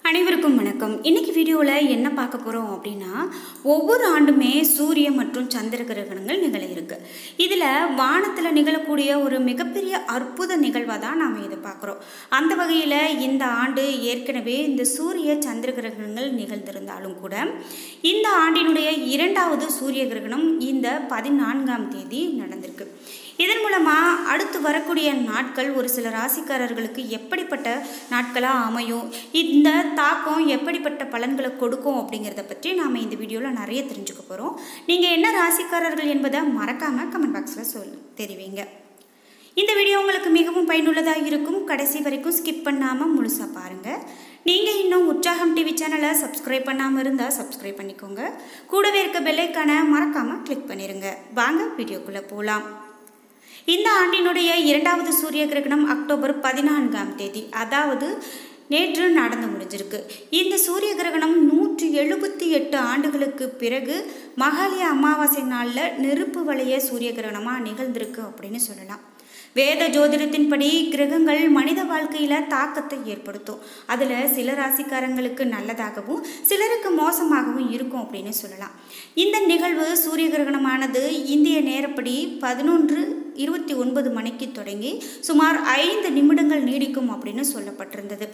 அனைவருக்கும் வணக்கம் இன்னைக்கு வீடியோவில் என்ன பார்க்க போகிறோம் அப்படின்னா ஒவ்வொரு ஆண்டுமே சூரிய மற்றும் சந்திர கிரகணங்கள் நிகழ இருக்கு இதில் வானத்தில் நிகழக்கூடிய ஒரு மிகப்பெரிய அற்புத நிகழ்வாக தான் நாம் இதை பார்க்குறோம் அந்த வகையில் இந்த ஆண்டு ஏற்கனவே இந்த சூரிய சந்திர கிரகணங்கள் நிகழ்ந்திருந்தாலும் கூட இந்த ஆண்டினுடைய இரண்டாவது சூரிய கிரகணம் இந்த பதினான்காம் தேதி நடந்திருக்கு இதன் மூலமாக அடுத்து வரக்கூடிய நாட்கள் ஒரு சில ராசிக்காரர்களுக்கு எப்படிப்பட்ட நாட்களாக அமையும் இந்த தாக்கம் எப்படிப்பட்ட பலன்களை கொடுக்கும் அப்படிங்கிறத பற்றி நாம் இந்த வீடியோவில் நிறைய தெரிஞ்சுக்க போகிறோம் நீங்கள் என்ன ராசிக்காரர்கள் என்பதை மறக்காமல் கமெண்ட் பாக்ஸில் சொல் தெரிவிங்க இந்த வீடியோ உங்களுக்கு மிகவும் பயனுள்ளதாக இருக்கும் கடைசி வரைக்கும் ஸ்கிப் பண்ணாமல் முழுசாக பாருங்கள் நீங்கள் இன்னும் உற்சாகம் டிவி சேனலை சப்ஸ்கிரைப் பண்ணாமல் இருந்தால் சப்ஸ்கிரைப் பண்ணிக்கோங்க கூடவே இருக்க பெல்லைக்கான மறக்காமல் கிளிக் பண்ணிடுங்க வாங்க வீடியோக்குள்ளே போகலாம் இந்த ஆண்டினுடைய இரண்டாவது சூரிய கிரகணம் அக்டோபர் பதினான்காம் தேதி அதாவது நேற்று நடந்து முடிஞ்சிருக்கு இந்த சூரிய கிரகணம் நூற்றி எழுபத்தி எட்டு ஆண்டுகளுக்கு பிறகு மகாலய அமாவாசை நாளில் நெருப்பு வளைய சூரிய கிரகணமாக நிகழ்ந்திருக்கு அப்படின்னு சொல்லலாம் வேத ஜோதிடத்தின்படி கிரகங்கள் மனித வாழ்க்கையில் தாக்கத்தை ஏற்படுத்தும் அதில் சில ராசிக்காரங்களுக்கு நல்லதாகவும் சிலருக்கு மோசமாகவும் இருக்கும் அப்படின்னு சொல்லலாம் இந்த நிகழ்வு சூரிய கிரகணமானது இந்திய நேரப்படி பதினொன்று இருபத்தி ஒன்பது மணிக்கு தொடங்கி சுமார் ஐந்து நிமிடங்கள் நீடிக்கும் அப்படின்னு சொல்லப்பட்டிருந்தது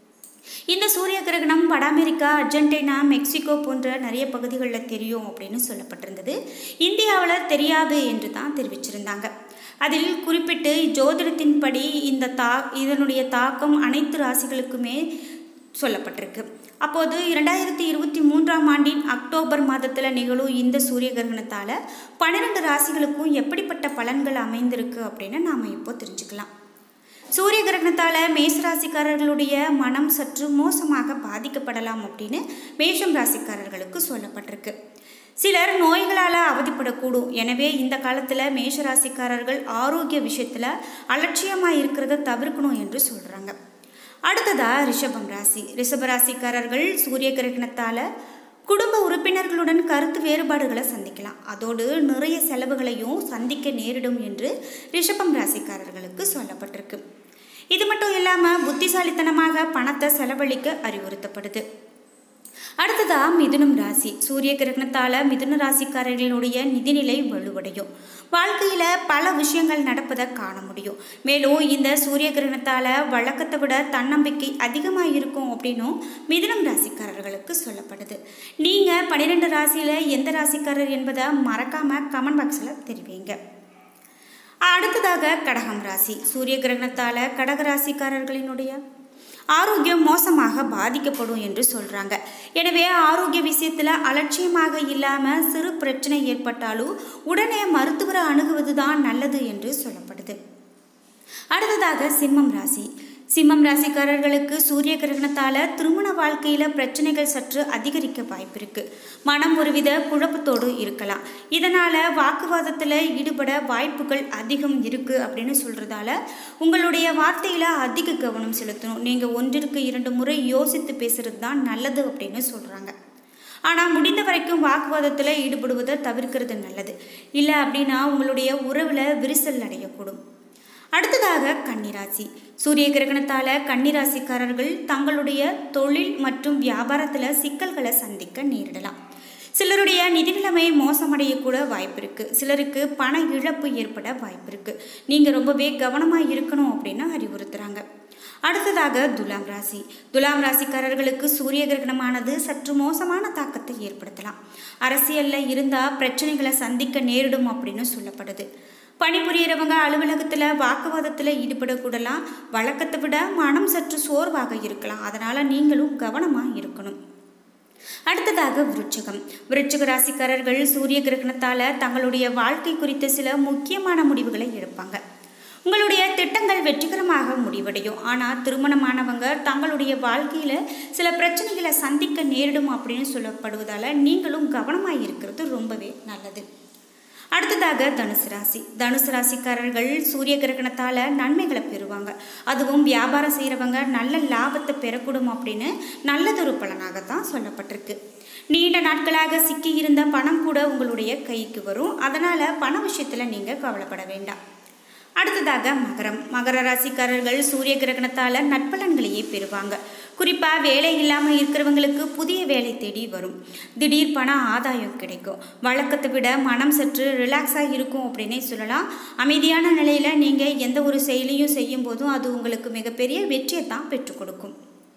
இந்த சூரிய கிரகணம் வட அமெரிக்கா அர்ஜென்டினா மெக்சிகோ போன்ற நிறைய பகுதிகளில் தெரியும் அப்படின்னு சொல்லப்பட்டிருந்தது இந்தியாவில் தெரியாது என்று தான் தெரிவிச்சிருந்தாங்க அதில் குறிப்பிட்டு ஜோதிடத்தின்படி இந்த தா இதனுடைய தாக்கம் அனைத்து ராசிகளுக்குமே சொல்லப்பட்டிருக்கு அப்போது இரண்டாயிரத்தி இருபத்தி மூன்றாம் ஆண்டின் அக்டோபர் மாதத்தில் நிகழும் இந்த சூரிய கிரகணத்தால் பன்னிரெண்டு ராசிகளுக்கும் எப்படிப்பட்ட பலன்கள் அமைந்திருக்கு அப்படின்னு நாம் இப்போ தெரிஞ்சுக்கலாம் சூரிய கிரகணத்தால் மேஷ ராசிக்காரர்களுடைய மனம் சற்று மோசமாக பாதிக்கப்படலாம் அப்படின்னு மேஷம் ராசிக்காரர்களுக்கு சொல்லப்பட்டிருக்கு சிலர் நோய்களால் அவதிப்படக்கூடும் எனவே இந்த காலத்தில் மேஷ ராசிக்காரர்கள் ஆரோக்கிய விஷயத்தில் அலட்சியமாக இருக்கிறத தவிர்க்கணும் என்று சொல்கிறாங்க அடுத்ததா ரிஷபம் ராசி ரிஷப ராசிக்காரர்கள் சூரிய கிரகணத்தால் குடும்ப உறுப்பினர்களுடன் கருத்து வேறுபாடுகளை சந்திக்கலாம் அதோடு நிறைய செலவுகளையும் சந்திக்க நேரிடும் என்று ரிஷபம் ராசிக்காரர்களுக்கு சொல்லப்பட்டிருக்கு இது மட்டும் இல்லாமல் புத்திசாலித்தனமாக பணத்தை செலவழிக்க அறிவுறுத்தப்படுது அடுத்ததா மிதுனம் ராசி சூரிய கிரகணத்தால் மிதுன ராசிக்காரர்களுடைய நிதிநிலை வலுவடையும் வாழ்க்கையில் பல விஷயங்கள் நடப்பதை காண முடியும் மேலும் இந்த சூரிய கிரகணத்தால் வழக்கத்தை விட தன்னம்பிக்கை அதிகமாக இருக்கும் அப்படின்னும் மிதுனம் ராசிக்காரர்களுக்கு சொல்லப்படுது நீங்கள் பன்னிரெண்டு ராசியில் எந்த ராசிக்காரர் என்பதை மறக்காமல் கமெண்ட் பாக்ஸில் தெரிவிங்க அடுத்ததாக கடகம் ராசி சூரிய கிரகணத்தால் கடக ராசிக்காரர்களினுடைய ஆரோக்கியம் மோசமாக பாதிக்கப்படும் என்று சொல்கிறாங்க எனவே ஆரோக்கிய விஷயத்தில் அலட்சியமாக இல்லாமல் சிறு பிரச்சனை ஏற்பட்டாலும் உடனே மருத்துவரை அணுகுவது தான் நல்லது என்று சொல்லப்படுது அடுத்ததாக சிம்மம் ராசி சிம்மம் ராசிக்காரர்களுக்கு சூரிய கிரகணத்தால் திருமண வாழ்க்கையில் பிரச்சனைகள் சற்று அதிகரிக்க வாய்ப்பு இருக்கு மனம் ஒருவித குழப்பத்தோடு இருக்கலாம் இதனால் வாக்குவாதத்தில் ஈடுபட வாய்ப்புகள் அதிகம் இருக்கு அப்படின்னு சொல்கிறதால உங்களுடைய வார்த்தையில் அதிக கவனம் செலுத்தணும் நீங்கள் ஒன்றிற்கு இரண்டு முறை யோசித்து பேசுறது தான் நல்லது அப்படின்னு சொல்கிறாங்க ஆனால் முடிந்த வரைக்கும் வாக்குவாதத்தில் ஈடுபடுவதை தவிர்க்கிறது நல்லது இல்லை அப்படின்னா உங்களுடைய உறவில் விரிசல் அடையக்கூடும் அடுத்ததாக கன்னிராசி சூரிய கிரகணத்தால் கன்னிராசிக்காரர்கள் தங்களுடைய தொழில் மற்றும் வியாபாரத்தில் சிக்கல்களை சந்திக்க நேரிடலாம் சிலருடைய நிதி நிலைமை மோசமடையக்கூட வாய்ப்பு இருக்குது சிலருக்கு பண இழப்பு ஏற்பட வாய்ப்பு இருக்குது நீங்கள் ரொம்பவே கவனமாக இருக்கணும் அப்படின்னு அறிவுறுத்துகிறாங்க அடுத்ததாக துலாம் ராசி துலாம் ராசிக்காரர்களுக்கு சூரிய கிரகணமானது சற்று மோசமான தாக்கத்தை ஏற்படுத்தலாம் அரசியலில் இருந்தால் பிரச்சனைகளை சந்திக்க நேரிடும் அப்படின்னு சொல்லப்படுது பணிபுரியறவங்க அலுவலகத்தில் வாக்குவாதத்தில் ஈடுபடக்கூடலாம் வழக்கத்தை விட மனம் சற்று சோர்வாக இருக்கலாம் அதனால் நீங்களும் கவனமாக இருக்கணும் அடுத்ததாக விருட்சகம் விருட்சக ராசிக்காரர்கள் சூரிய கிரகணத்தால் தங்களுடைய வாழ்க்கை குறித்த சில முக்கியமான முடிவுகளை எடுப்பாங்க உங்களுடைய திட்டங்கள் வெற்றிகரமாக முடிவடையும் ஆனால் திருமணமானவங்க தங்களுடைய வாழ்க்கையில் சில பிரச்சனைகளை சந்திக்க நேரிடும் அப்படின்னு சொல்லப்படுவதால் நீங்களும் கவனமாக இருக்கிறது ரொம்பவே நல்லது அடுத்ததாக தனுசு ராசி தனுசு ராசிக்காரர்கள் சூரிய கிரகணத்தால் நன்மைகளை பெறுவாங்க அதுவும் வியாபாரம் செய்கிறவங்க நல்ல லாபத்தை பெறக்கூடும் அப்படின்னு நல்லதொரு பலனாகத்தான் சொல்லப்பட்டிருக்கு நீண்ட நாட்களாக சிக்கி இருந்த பணம் கூட உங்களுடைய கைக்கு வரும் அதனால் பண விஷயத்தில் நீங்கள் கவலைப்பட வேண்டாம் அடுத்ததாக மகரம் மகர ராசிக்காரர்கள் சூரிய கிரகணத்தால் நட்பலன்களையே பெறுவாங்க குறிப்பாக வேலை இல்லாமல் இருக்கிறவங்களுக்கு புதிய வேலை தேடி வரும் திடீர் பண ஆதாயம் கிடைக்கும் வழக்கத்தை விட மனம் சற்று ரிலாக்ஸாக இருக்கும் அப்படின்னே சொல்லலாம் அமைதியான நிலையில் நீங்கள் எந்த ஒரு செயலையும் செய்யும் போதும் அது உங்களுக்கு மிகப்பெரிய வெற்றியை தான் பெற்றுக் கொடுக்கும்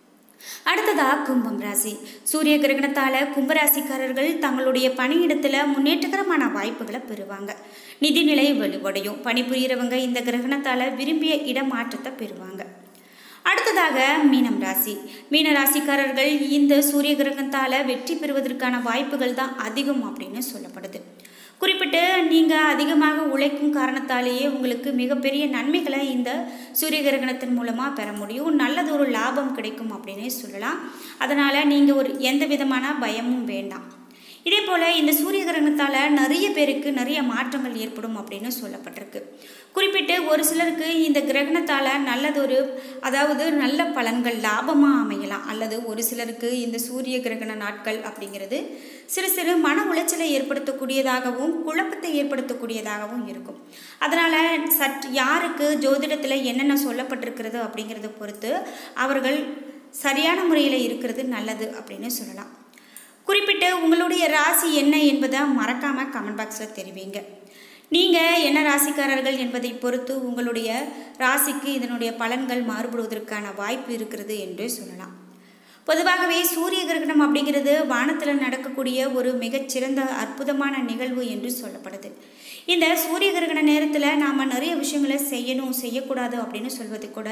அடுத்ததா கும்பம் ராசி சூரிய கிரகணத்தால் கும்பராசிக்காரர்கள் தங்களுடைய பணியிடத்தில் முன்னேற்றகரமான வாய்ப்புகளை பெறுவாங்க நிதிநிலை வலுவடையும் பணிபுரியறவங்க இந்த கிரகணத்தால் விரும்பிய இடமாற்றத்தை பெறுவாங்க அடுத்ததாக மீனம் ராசி மீன ராசிக்காரர்கள் இந்த சூரிய கிரகணத்தால் வெற்றி பெறுவதற்கான வாய்ப்புகள் தான் அதிகம் அப்படின்னு சொல்லப்படுது குறிப்பிட்டு நீங்கள் அதிகமாக உழைக்கும் காரணத்தாலேயே உங்களுக்கு மிகப்பெரிய நன்மைகளை இந்த சூரிய கிரகணத்தின் மூலமாக பெற முடியும் நல்லது ஒரு லாபம் கிடைக்கும் அப்படின்னே சொல்லலாம் அதனால் நீங்கள் ஒரு எந்த விதமான பயமும் வேண்டாம் இதே போல் இந்த சூரிய கிரகணத்தால் நிறைய பேருக்கு நிறைய மாற்றங்கள் ஏற்படும் அப்படின்னு சொல்லப்பட்டிருக்கு குறிப்பிட்டு ஒரு சிலருக்கு இந்த கிரகணத்தால் நல்லதொரு அதாவது நல்ல பலன்கள் லாபமாக அமையலாம் அல்லது ஒரு சிலருக்கு இந்த சூரிய கிரகண நாட்கள் அப்படிங்கிறது சிறு சிறு மன உளைச்சலை ஏற்படுத்தக்கூடியதாகவும் குழப்பத்தை ஏற்படுத்தக்கூடியதாகவும் இருக்கும் அதனால் சற்று யாருக்கு ஜோதிடத்தில் என்னென்ன சொல்லப்பட்டிருக்கிறது அப்படிங்கிறத பொறுத்து அவர்கள் சரியான முறையில் இருக்கிறது நல்லது அப்படின்னு சொல்லலாம் குறிப்பிட்டு உங்களுடைய ராசி என்ன என்பதை மறக்காமல் கமெண்ட் பாக்ஸில் தெரிவிங்க நீங்கள் என்ன ராசிக்காரர்கள் என்பதை பொறுத்து உங்களுடைய ராசிக்கு இதனுடைய பலன்கள் மாறுபடுவதற்கான வாய்ப்பு இருக்கிறது என்று சொல்லலாம் பொதுவாகவே சூரிய கிரகணம் அப்படிங்கிறது வானத்தில் நடக்கக்கூடிய ஒரு மிகச்சிறந்த அற்புதமான நிகழ்வு என்று சொல்லப்படுது இந்த சூரிய கிரகண நேரத்தில் நாம் நிறைய விஷயங்களை செய்யணும் செய்யக்கூடாது அப்படின்னு சொல்வது கூட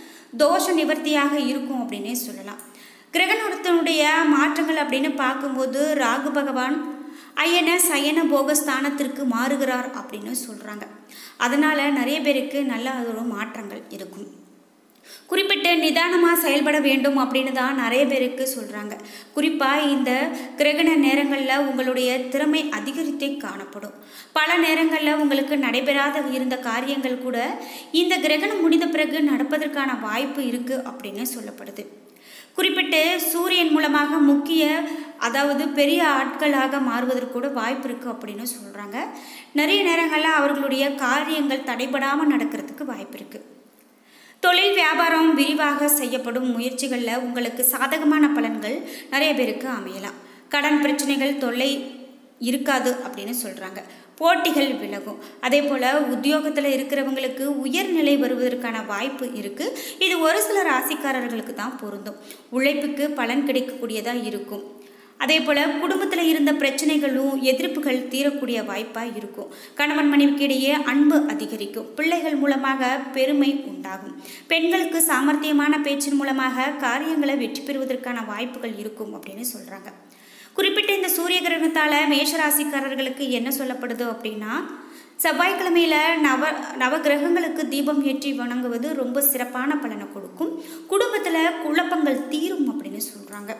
தோஷ நிவர்த்தியாக இருக்கும் அப்படின்னே சொல்லலாம் கிரகணத்தினுடைய மாற்றங்கள் அப்படின்னு பார்க்கும்போது ராகு பகவான் அயன சயன போகஸ்தானத்திற்கு மாறுகிறார் அப்படின்னு சொல்கிறாங்க அதனால் நிறைய பேருக்கு நல்ல ஒரு மாற்றங்கள் இருக்கும் குறிப்பிட்டு நிதானமாக செயல்பட வேண்டும் அப்படின்னு தான் நிறைய பேருக்கு சொல்கிறாங்க குறிப்பாக இந்த கிரகண நேரங்களில் உங்களுடைய திறமை அதிகரித்தே காணப்படும் பல நேரங்களில் உங்களுக்கு நடைபெறாத இருந்த காரியங்கள் கூட இந்த கிரகணம் முடிந்த பிறகு நடப்பதற்கான வாய்ப்பு இருக்குது அப்படின்னு சொல்லப்படுது குறிப்பிட்டு சூரியன் மூலமாக முக்கிய அதாவது பெரிய ஆட்களாக மாறுவதற்கு கூட வாய்ப்பு இருக்குது அப்படின்னு சொல்கிறாங்க நிறைய நேரங்களில் அவர்களுடைய காரியங்கள் தடைபடாமல் நடக்கிறதுக்கு வாய்ப்பு இருக்குது தொழில் வியாபாரம் விரிவாக செய்யப்படும் முயற்சிகளில் உங்களுக்கு சாதகமான பலன்கள் நிறைய பேருக்கு அமையலாம் கடன் பிரச்சனைகள் தொல்லை இருக்காது அப்படின்னு சொல்கிறாங்க போட்டிகள் விலகும் அதே போல் உத்தியோகத்தில் இருக்கிறவங்களுக்கு உயர்நிலை வருவதற்கான வாய்ப்பு இருக்குது இது ஒரு சில ராசிக்காரர்களுக்கு தான் பொருந்தும் உழைப்புக்கு பலன் கிடைக்கக்கூடியதாக இருக்கும் அதே போல் குடும்பத்தில் இருந்த பிரச்சனைகளும் எதிர்ப்புகள் தீரக்கூடிய வாய்ப்பாக இருக்கும் கணவன் மனைவிக்கு இடையே அன்பு அதிகரிக்கும் பிள்ளைகள் மூலமாக பெருமை உண்டாகும் பெண்களுக்கு சாமர்த்தியமான பேச்சின் மூலமாக காரியங்களை வெற்றி பெறுவதற்கான வாய்ப்புகள் இருக்கும் அப்படின்னு சொல்கிறாங்க குறிப்பிட்ட இந்த சூரிய கிரகணத்தால் மேஷராசிக்காரர்களுக்கு என்ன சொல்லப்படுது அப்படின்னா செவ்வாய்க்கிழமையில் நவ நவ கிரகங்களுக்கு தீபம் ஏற்றி வணங்குவது ரொம்ப சிறப்பான பலனை கொடுக்கும் குடும்பத்தில் குழப்பங்கள் தீரும் அப்படின்னு சொல்கிறாங்க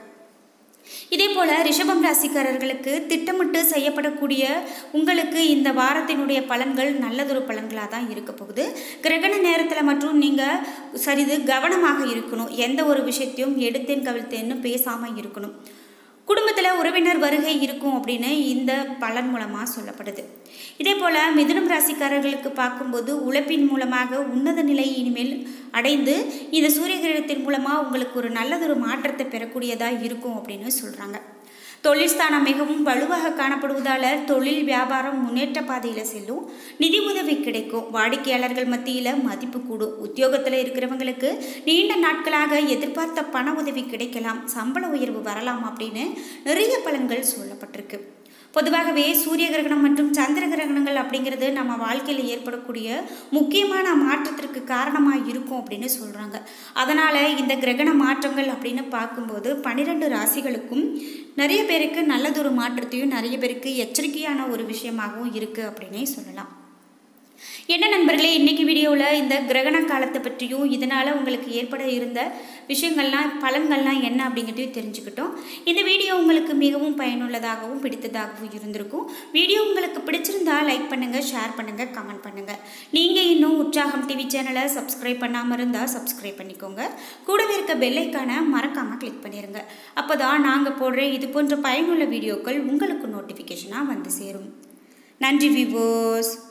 இதே போல் ரிஷபம் ராசிக்காரர்களுக்கு திட்டமிட்டு செய்யப்படக்கூடிய உங்களுக்கு இந்த வாரத்தினுடைய பலன்கள் நல்லதொரு பலன்களாக தான் இருக்க போகுது கிரகண நேரத்தில் மற்றும் நீங்கள் சரிது கவனமாக இருக்கணும் எந்த ஒரு விஷயத்தையும் எடுத்தேன் கவிழ்த்தேன்னு பேசாமல் இருக்கணும் குடும்பத்தில் உறவினர் வருகை இருக்கும் அப்படின்னு இந்த பலன் மூலமாக சொல்லப்படுது இதே போல் மிதுனம் ராசிக்காரர்களுக்கு பார்க்கும்போது உழைப்பின் மூலமாக உன்னத நிலை இனிமேல் அடைந்து இந்த சூரிய கிரகத்தின் மூலமாக உங்களுக்கு ஒரு நல்லதொரு மாற்றத்தை பெறக்கூடியதாக இருக்கும் அப்படின்னு சொல்கிறாங்க தொழில் ஸ்தானம் மிகவும் வலுவாக காணப்படுவதால் தொழில் வியாபாரம் முன்னேற்ற பாதையில் செல்லும் நிதி உதவி கிடைக்கும் வாடிக்கையாளர்கள் மத்தியில் மதிப்பு கூடும் உத்தியோகத்தில் இருக்கிறவங்களுக்கு நீண்ட நாட்களாக எதிர்பார்த்த பண உதவி கிடைக்கலாம் சம்பள உயர்வு வரலாம் அப்படின்னு நிறைய பலன்கள் சொல்லப்பட்டிருக்கு பொதுவாகவே சூரிய கிரகணம் மற்றும் சந்திர கிரகணங்கள் அப்படிங்கிறது நம்ம வாழ்க்கையில் ஏற்படக்கூடிய முக்கியமான மாற்றத்திற்கு காரணமாக இருக்கும் அப்படின்னு சொல்கிறாங்க அதனால் இந்த கிரகண மாற்றங்கள் அப்படின்னு பார்க்கும்போது பன்னிரெண்டு ராசிகளுக்கும் நிறைய பேருக்கு நல்லதொரு மாற்றத்தையும் நிறைய பேருக்கு எச்சரிக்கையான ஒரு விஷயமாகவும் இருக்குது அப்படின்னே சொல்லலாம் என்ன நண்பர்களே இன்றைக்கி வீடியோவில் இந்த கிரகண காலத்தை பற்றியும் இதனால் உங்களுக்கு ஏற்பட இருந்த விஷயங்கள்லாம் பலன்கள்லாம் என்ன அப்படிங்கிறதையும் தெரிஞ்சுக்கிட்டோம் இந்த வீடியோ உங்களுக்கு மிகவும் பயனுள்ளதாகவும் பிடித்ததாகவும் இருந்திருக்கும் வீடியோ உங்களுக்கு பிடிச்சிருந்தா லைக் பண்ணுங்கள் ஷேர் பண்ணுங்கள் கமெண்ட் பண்ணுங்கள் நீங்கள் இன்னும் உற்சாகம் டிவி சேனலை சப்ஸ்கிரைப் பண்ணாமல் இருந்தால் சப்ஸ்கிரைப் பண்ணிக்கோங்க கூடவே இருக்க பெல்லைக்கான மறக்காமல் கிளிக் பண்ணிடுங்க அப்போ தான் நாங்கள் போடுற இது போன்ற பயனுள்ள வீடியோக்கள் உங்களுக்கு நோட்டிஃபிகேஷனாக வந்து சேரும் நன்றி விவோஸ்